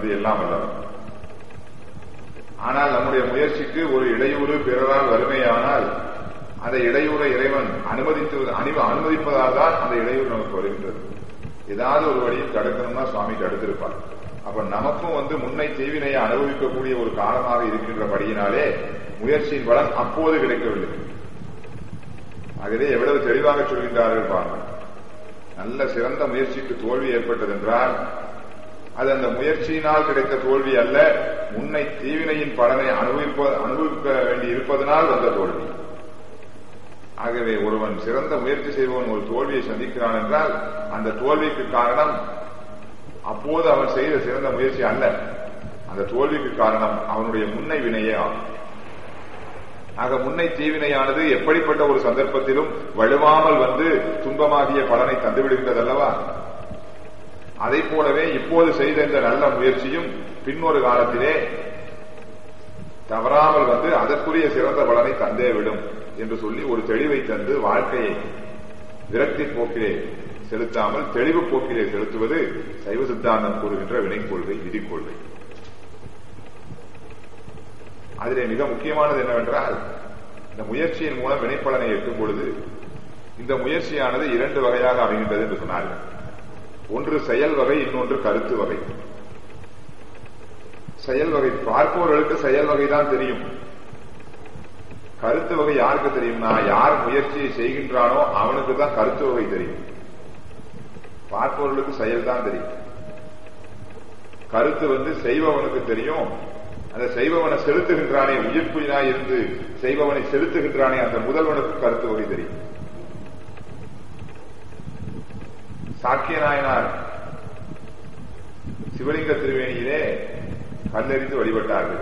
வந்து எல்லாம் வல்லவன் ஆனால் நம்முடைய முயற்சிக்கு ஒரு இடையூறு பிறரால் வறுமையானால் அந்த இடையூரை இறைவன் அனுமதித்து அனு- அனுமதிப்பதால் தான் அந்த இடையூறு நமக்கு வருகின்றது ஏதாவது ஒரு வழியில் தடுக்கணும்னா சுவாமி தடுத்திருப்பார் அப்ப நமக்கும் வந்து முன்னை தீவினையை அனுபவிக்கக்கூடிய ஒரு காலமாக இருக்கின்றபடியினாலே முயற்சியின் பலன் அப்போது கிடைக்கவில்லை ஆகவே எவ்வளவு தெளிவாக சொல்கின்றார்கள் பாருங்கள் நல்ல சிறந்த முயற்சிக்கு தோல்வி ஏற்பட்டதென்றால் அது அந்த முயற்சியினால் கிடைத்த தோல்வி அல்ல முன்னை தீவினையின் பலனை அனுபவிப்ப அனுபவிக்க வேண்டி இருப்பதனால் வந்த தோல்வி ஆகவே ஒருவன் சிறந்த முயற்சி செய்பவன் ஒரு தோல்வியை சந்திக்கிறான் என்றால் அந்த தோல்விக்கு காரணம் அப்போது அவன் செய்த சிறந்த முயற்சி அல்ல அந்த தோல்விக்கு காரணம் அவனுடைய முன்னை வினையே ஆகும் ஆக முன்னை தீவினையானது எப்படிப்பட்ட ஒரு சந்தர்ப்பத்திலும் வலுவாமல் வந்து துன்பமாகிய பலனை தந்துவிடுகின்றது அல்லவா அதை போலவே இப்போது செய்த இந்த நல்ல முயற்சியும் பின்னொரு காலத்திலே தவறாமல் வந்து அதற்குரிய சிறந்த பலனை தந்தே விடும் என்று சொல்லி ஒரு தெளிவை தந்து வாழ்க்கையை விரக்தி போக்கிலே செலுத்தாமல் தெளிவு போக்கிலே செலுத்துவது சைவ சித்தாந்தம் கூறுகின்ற வினைக் கொள்கை விதிக் கொள்கை அதிலே மிக முக்கியமானது என்னவென்றால் இந்த முயற்சியின் மூலம் வினைப்பலனை எட்டும் பொழுது இந்த முயற்சியானது இரண்டு வகையாக அமைகின்றது என்று சொன்னார்கள் ஒன்று செயல் வகை இன்னொன்று கருத்து வகை செயல் வகை பார்ப்பவர்களுக்கு செயல் வகை தான் தெரியும் கருத்து வகை யாருக்கு தெரியும்னா யார் முயற்சியை செய்கின்றானோ அவனுக்கு தான் கருத்து வகை தெரியும் பார்ப்பவர்களுக்கு செயல் தான் தெரியும் கருத்து வந்து செய்பவனுக்கு தெரியும் அந்த செய்பவனை செலுத்துகின்றானே உயிர்ப்புயினாய் இருந்து செய்பவனை செலுத்துகின்றானே அந்த முதல்வனுக்கு கருத்து வகை தெரியும் சாக்கிய நாயனார் சிவலிங்க திருவேணியிலே கல்லெறிந்து வழிபட்டார்கள்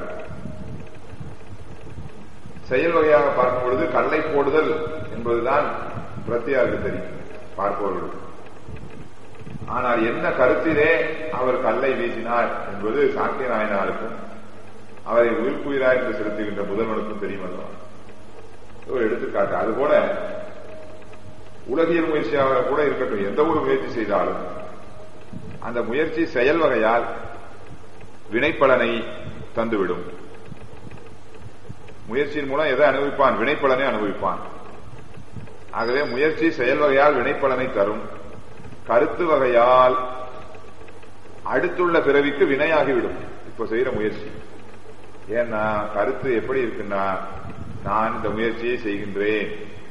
செயல் வகையாக பார்க்கும் பொழுது கல்லை போடுதல் என்பதுதான் பிரத்தியாருக்கு தெரியும் பார்ப்பவர்களுக்கு ஆனால் என்ன கருத்திலே அவர் கல்லை வீசினார் என்பது சாக்கிய நாயனாருக்கும் அவரை உயிர்ப்புயிராய் என்று செலுத்துகின்ற முதல்வனுக்கும் தெரியும் அல்லவா ஒரு எடுத்துக்காட்டு அதுபோல உலகியல் முயற்சியாக கூட இருக்கட்டும் எந்த ஒரு முயற்சி செய்தாலும் அந்த முயற்சி செயல் வகையால் வினைப்பலனை தந்துவிடும் முயற்சியின் மூலம் எதை அனுபவிப்பான் வினைப்பலனை அனுபவிப்பான் ஆகவே முயற்சி செயல் வகையால் வினைப்பலனை தரும் கருத்து வகையால் அடுத்துள்ள பிறவிக்கு வினையாகிவிடும் இப்ப செய்யற முயற்சி ஏன்னா கருத்து எப்படி இருக்குன்னா நான் இந்த முயற்சியை செய்கின்றேன்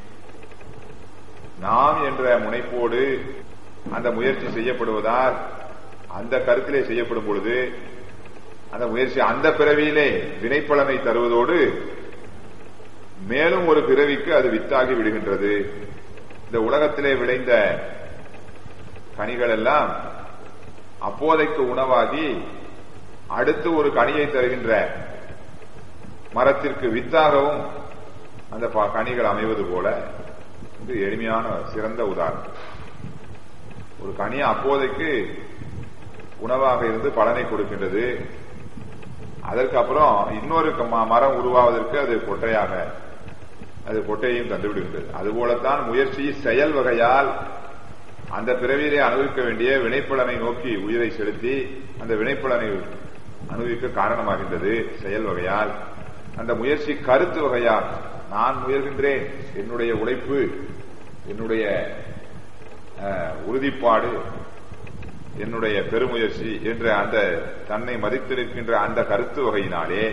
நாம் என்ற முனைப்போடு அந்த முயற்சி செய்யப்படுவதால் அந்த கருத்திலே செய்யப்படும் பொழுது அந்த முயற்சி அந்த பிறவியிலே வினைப்பலனை தருவதோடு மேலும் ஒரு பிறவிக்கு அது வித்தாகி விடுகின்றது இந்த உலகத்திலே விளைந்த கனிகள் எல்லாம் அப்போதைக்கு உணவாகி அடுத்து ஒரு கனியை தருகின்ற மரத்திற்கு வித்தாகவும் அந்த ப- கனிகள் அமைவது போல இது எளிமையான சிறந்த உதாரணம் ஒரு கனி அப்போதைக்கு உணவாக இருந்து பலனை கொடுக்கின்றது அதற்கு அப்புறம் இன்னொரு க- ம- மரம் உருவாவதற்கு அது கொட்டையாக அது கொட்டையையும் தந்து விடுகின்றது அதுபோலத்தான் முயற்சி செயல் வகையால் அந்த பிறவியிலே அனுபவிக்க வேண்டிய வினைப்பலனை நோக்கி உயிரை செலுத்தி அந்த வினைப்பலனை அனுபவிக்க காரணமாகின்றது செயல் வகையால் அந்த முயற்சி கருத்து வகையால் நான் முயல்கின்றேன் என்னுடைய உழைப்பு என்னுடைய அஹ், உறுதிப்பாடு என்னுடைய பெருமுயற்சி என்ற அந்த தன்னை மதித்து நிற்கின்ற அந்த கருத்து வகையினாலே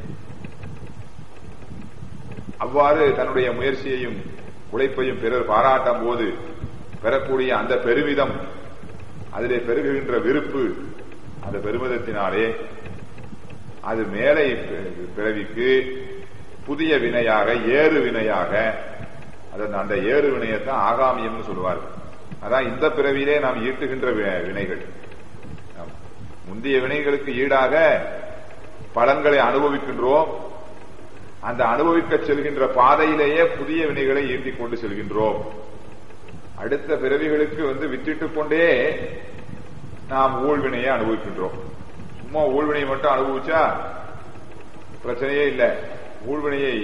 அவ்வாறு தன்னுடைய முயற்சியையும் உழைப்பையும் பிறர் பாராட்டும் போது பெறக்கூடிய அந்த பெருமிதம் அதிலே பெருகுகின்ற விருப்பு அந்த பெருமிதத்தினாலே அது மேலை பி- பிறவிக்கு புதிய வினையாக ஏறு வினையாக அதாவது அந்த ஏறு வினையத்தான் ஆகாமியம்னு சொல்லுவார்கள் அதான் இந்த பிறவியிலே நாம் ஈட்டுகின்ற வி- வினைகள் ஆம். முந்தைய வினைகளுக்கு ஈடாக பலன்களை அனுபவிக்கின்றோம் அந்த அனுபவிக்க செல்கின்ற பாதையிலேயே புதிய வினைகளை ஈட்டிக் கொண்டு செல்கின்றோம் அடுத்த பிறவிகளுக்கு வந்து வித்திட்டுக் கொண்டே நாம் ஊழ்வினையை அனுபவிக்கின்றோம் சும்மா ஊழ்வினையை மட்டும் அனுபவிச்சா பிரச்சனையே இல்லை ஊழ்வினையை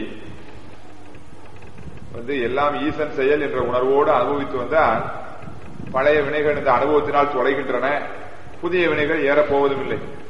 வந்து எல்லாம் ஈசன் செயல் என்ற உணர்வோடு அனுபவித்து வந்தால் பழைய வினைகள் இந்த அனுபவத்தினால் தொலைகின்றன புதிய வினைகள் ஏறப்போவதும் இல்லை